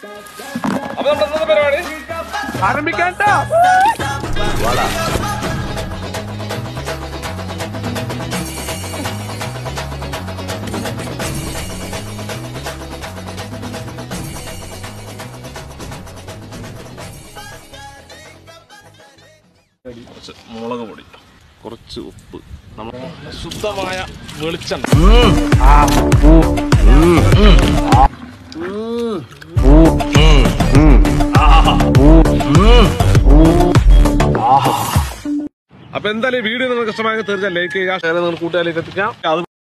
അപ്പൊ നമ്മുടെ ഇന്നത്തെ പരിപാടി ആരംഭിക്കാൻ കുറച്ച് മുളക് പൊടി കുറച്ച് ഉപ്പ് നമ്മൾ ശുദ്ധമായ വെളിച്ചെണ്ണ അപ്പൊ എന്തായാലും ഈ വീഡിയോ നിങ്ങൾക്ക് ഇഷ്ടമായ തീർച്ചയായും ലൈക്ക് ചെയ്യുക ഷെയർ നിങ്ങൾ കൂട്ടുകാരിലേക്ക് എത്തിക്കാം അത്